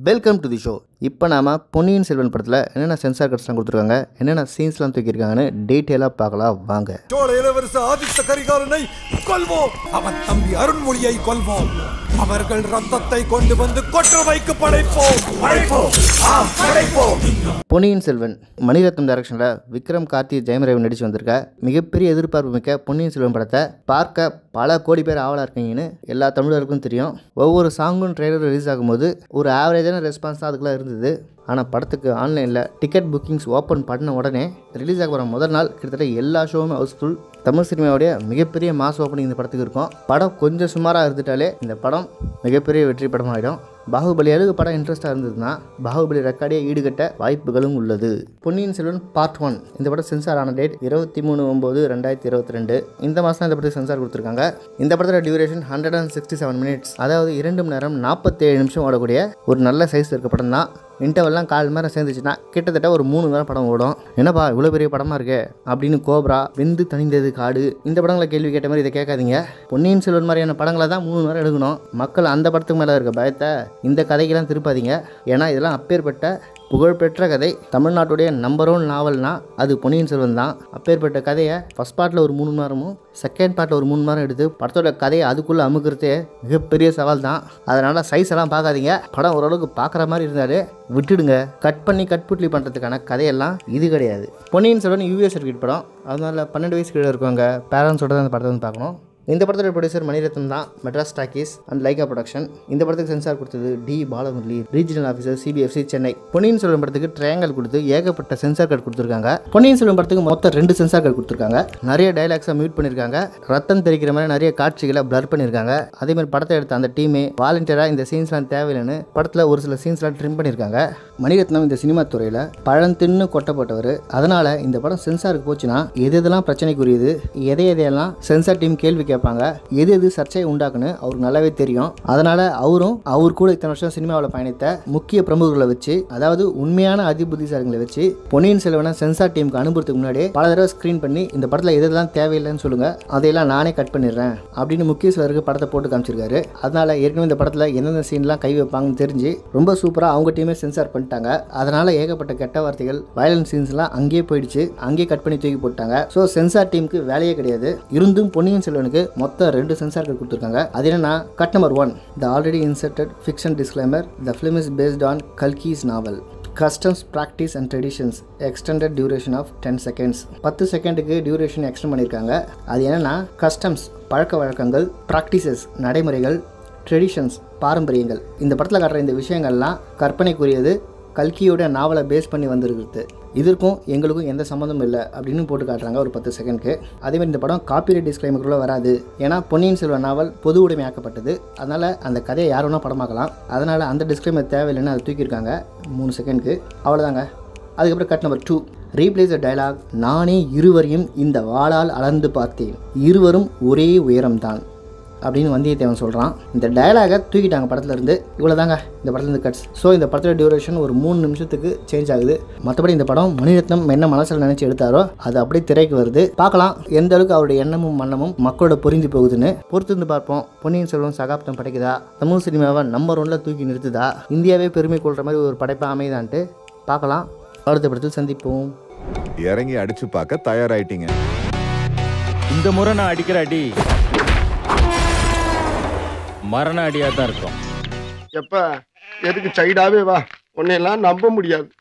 welcome to the show இப்போ நாம பொன்னியின் செல்வன் படத்தில் என்னென்ன சென்சார் கட்ஸ்லாம் கொடுத்துருக்காங்க என்னென்ன சீன்ஸ்லாம் தூக்கியிருக்காங்கன்னு டீட்டெயிலாக பார்க்கலாம் வாங்க சோழ இளவரசு ஆதித்த கரிகாலனை கொல்வோம் அவன் தம்பி அருண்மொழியை கொல்வோம் அவர்கள் ரத்தத்தை கொண்டு வந்து கொற்றவைக்கு படைப்போம் படைப்போம் ஆம், படைப்போம் பொன்னியின் செல்வன் மணிரத்னம் டைரக்ஷனில் விக்ரம் கார்த்தி ஜெயமரேவன் நடிச்சு வந்திருக்க மிகப்பெரிய எதிர்பார்ப்பு மிக்க பொன்னியின் செல்வன் படத்தை பார்க்க பல கோடி பேர் ஆவலாக இருக்கீங்கன்னு எல்லா தமிழருக்கும் தெரியும் ஒவ்வொரு சாங்கும் ட்ரெய்லர் ரிலீஸ் ஆகும்போது ஒரு ஆவரேஜான ரெஸ்பான்ஸ் தான் அதுக்குலாம் இருந்தது ஆனால் படத்துக்கு ஆன்லைனில் டிக்கெட் புக்கிங்ஸ் ஓப்பன் பண்ண உடனே ரிலீஸ் ஆக போகிற முதல் நாள் கிட்டத்தட்ட எல்லா ஷோவுமே ஹவுஸ்ஃபுல் தமிழ் சினிமாவுடைய மிகப்பெரிய மாஸ் ஓப்பனிங் இந்த படத்துக்கு இருக்கும் படம் கொஞ்சம் சுமாராக இருந்துட்டாலே இந்த படம் மிகப்பெரிய வெற்றி படமாயிடும் பாகுபலி அளவுக்கு படம் இன்ட்ரெஸ்ட்டாக இருந்ததுன்னா பாகுபலி ரெக்கார்டே ஈடுகட்ட வாய்ப்புகளும் உள்ளது பொன்னியின் செல்வன் பார்ட் ஒன் இந்த படம் சென்சார் ஆன டேட் இருபத்தி மூணு ஒம்பது ரெண்டாயிரத்தி இருபத்தி ரெண்டு இந்த மாதம் இந்த படத்துக்கு சென்சார் கொடுத்துருக்காங்க இந்த படத்தோட duration hundred and sixty seven minutes அதாவது இரண்டு மணி நேரம் நாற்பத்தேழு நிமிஷம் ஓடக்கூடிய ஒரு நல்ல சைஸ் இருக்க படம் தான் இன்டர்வெல்லாம் கால் மணி நேரம் சேர்ந்துச்சுன்னா கிட்டத்தட்ட ஒரு மூணு மணி நேரம் படம் ஓடும் என்னப்பா இவ்வளோ பெரிய படமாக இருக்கே அப்படின்னு கோப்ரா வெந்து தணிந்தது காடு இந்த படங்களை கேள்வி கேட்ட மாதிரி இதை கேட்காதீங்க பொன்னியின் செல்வன் மாதிரியான படங்களை தான் மூணு மணி நேரம் எடுக்கணும் மக்கள் அந்த படத்துக்கு மேலே இருக்க பயத்தை இந்த கதைக்கெல்லாம் திருப்பாதீங்க ஏன்னா இதெல்லாம் அப்பேற்பட்ட புகழ்பெற்ற கதை தமிழ்நாட்டுடைய நம்பர் ஒன் நாவல்னா அது பொன்னியின் செல்வன் தான் அப்பேற்பட்ட கதையை ஃபஸ்ட் பார்ட்டில் ஒரு மூணு மணி நேரமும் செகண்ட் பார்ட்டில் ஒரு மூணு மணி நேரம் எடுத்து படத்தோட கதையை அதுக்குள்ளே அமுக்கிறதே மிகப்பெரிய சவால் தான் அதனால் சைஸ் எல்லாம் பார்க்காதீங்க படம் ஓரளவுக்கு பார்க்குற மாதிரி இருந்தாலே விட்டுடுங்க கட் பண்ணி கட் புட்லி பண்ணுறதுக்கான கதையெல்லாம் இது கிடையாது பொன்னியின் செல்வன் யூஎஸ் சர்டிஃபிகேட் படம் அதனால பன்னெண்டு வயசு கீழே இருக்கவங்க பேரண்ட்ஸோட தான் அந்த படத்தை வந்து பார்க்கணும் இந்த படத்தோட ப்ரொடியூசர் மணிரத்னம் தான் Madras Talkies and Lyca production இந்த படத்துக்கு சென்சார் கொடுத்தது T Balamurali regional officer CBFC Chennai Ponniyin Selvan படத்துக்கு ட்ரையாங்கல் கொடுத்து ஏகப்பட்ட சென்சார் கார்டு கொடுத்துருக்காங்க பொன்னியின் செல்வன் படத்துக்கு மொத்தம் ரெண்டு சென்சார் கார்டு கொடுத்துருக்காங்க நிறைய டைலாக்ஸை மியூட் பண்ணியிருக்காங்க ரத்தம் தெரிக்கிற மாதிரி நிறைய காட்சிகளை பிளர் பண்ணியிருக்காங்க அதே மாதிரி படத்தை எடுத்த அந்த டீமே வாலண்டியராக இந்த சீன்ஸ்லாம் தேவையில்லைன்னு படத்தில் ஒரு சில சீன்ஸ்லாம் ட்ரிம் பண்ணியிருக்காங்க மணிரத்னம் இந்த சினிமா துறையில் பழந்தின்னு கொட்டப்பட்டவர் அதனால் இந்த படம் சென்சாருக்கு போச்சுன்னா எது எதெல்லாம் பிரச்சனைக்குரியது எதை எதையெல்லாம் சென்சார் டீம் கேள்வி கேட்பாங்க எது எது சர்ச்சையை உண்டாக்குன்னு அவருக்கு நல்லாவே தெரியும் அதனால் அவரும் அவர் கூட இத்தனை வருஷம் சினிமாவில் பயணித்த முக்கிய பிரமுகர்களை வச்சு அதாவது உண்மையான அதிபுத்திசாலிகளை வச்சு பொன்னியின் செல்வனை சென்சார் டீமுக்கு அனுப்புறதுக்கு முன்னாடி பல தடவை ஸ்க்ரீன் பண்ணி இந்த படத்தில் எது எதெல்லாம் தேவையில்லைன்னு சொல்லுங்கள் அதையெல்லாம் நானே கட் பண்ணிடுறேன் அப்படின்னு முக்கிய சிலருக்கு படத்தை போட்டு காமிச்சிருக்காரு அதனால் ஏற்கனவே இந்த படத்தில் எந்தெந்த சீன்லாம் கை வைப்பாங்கன்னு தெரிஞ்சு ரொம்ப சூப்பராக அவங்க டீமே சென்சார் பண்ணிட்டாங்க அதனால் ஏகப்பட்ட கெட்ட வார்த்தைகள் வயலன்ஸ் சீன்ஸ்லாம் அங்கேயே போயிடுச்சு அங்கேயே கட் பண்ணி தூக்கி போட்டாங்க ஸோ சென்சார் டீமுக்கு வேலையே கிடையாது இருந்தும் பொன்னியின் செல்வனுக்கு மொத்தம் ரெண்டு சென்சார்கள் கொடுத்துருக்காங்க அது என்னன்னா cut number one the already inserted fiction disclaimer the film is based on Kalki's novel customs practice and traditions extended duration of ten seconds பத்து செகண்டுக்கு டியூரேஷன் எக்ஸ்டெண்ட் பண்ணியிருக்காங்க அது என்னென்னா கஸ்டம்ஸ் பழக்க வழக்கங்கள் ப்ராக்டிசஸ் நடைமுறைகள் ட்ரெடிஷன்ஸ் பாரம்பரியங்கள் இந்த படத்தில் காட்டுற இந்த விஷயங்கள்லாம் கற்பனைக்குரியது கல்கியோட நாவலை பேஸ் பண்ணி வந்திருக்குது இதற்கும் எங்களுக்கும் எந்த சம்மந்தமும் இல்லை அப்படின்னு போட்டு காட்டுறாங்க ஒரு பத்து செகண்ட்க்கு அதேமாதிரி இந்த படம் காப்பிரைட் டிஸ்க்ளைமருக்குள்ளே வராது ஏன்னா பொன்னியின் செல்வன் நாவல் பொது உடைமையாக்கப்பட்டது அதனால் அந்த கதையை யார் வேணால் படமாக்கலாம் அதனால் அந்த டிஸ்க்ளைமர் தேவையில்லைன்னு அதை தூக்கியிருக்காங்க மூணு செகண்ட்க்கு அவ்வளோதாங்க அதுக்கப்புறம் cut number two replace the dialogue நானே இருவரையும் இந்த வாளால் அளந்து பார்த்தேன் இருவரும் ஒரே உயரம்தான் அப்படின்னு வந்தியத்தேவன் சொல்கிறான் இந்த டயலாகை தூக்கிட்டாங்க படத்துல இருந்து இவ்வளோ தாங்க இந்த படத்துலேருந்து கட்ஸ் ஸோ இந்த படத்தோட டியூரேஷன் ஒரு மூணு நிமிஷத்துக்கு சேஞ்ச் ஆகுது மற்றபடி இந்த படம் மணிரத்னம் என்ன மனசில் நினச்சி எடுத்தாரோ அது அப்படியே திரைக்கு வருது பார்க்கலாம் எந்த அளவுக்கு அவருடைய எண்ணமும் மன்னமும் மக்களோட புரிஞ்சு போகுதுன்னு பொறுத்து இருந்து பார்ப்போம் பொன்னியின் செல்வன் சகாப்தம் படைக்குதா தமிழ் சினிமாவை நம்பர் ஒன்ல தூக்கி நிறுத்துதா இந்தியாவே பெருமை கொள்கிற மாதிரி ஒரு படைப்பாக அமைதான்ட்டு பார்க்கலாம் அடுத்த படத்தில் சந்திப்போம் இறங்கி அடிச்சு பார்க்க தயாராயிட்டீங்க இந்த முறை நான் அடிக்கிற அடி மரண அடியாக தான் இருக்கும் எப்ப எதுக்கு சைடாவே வா உன்னையெல்லாம் நம்ப முடியாது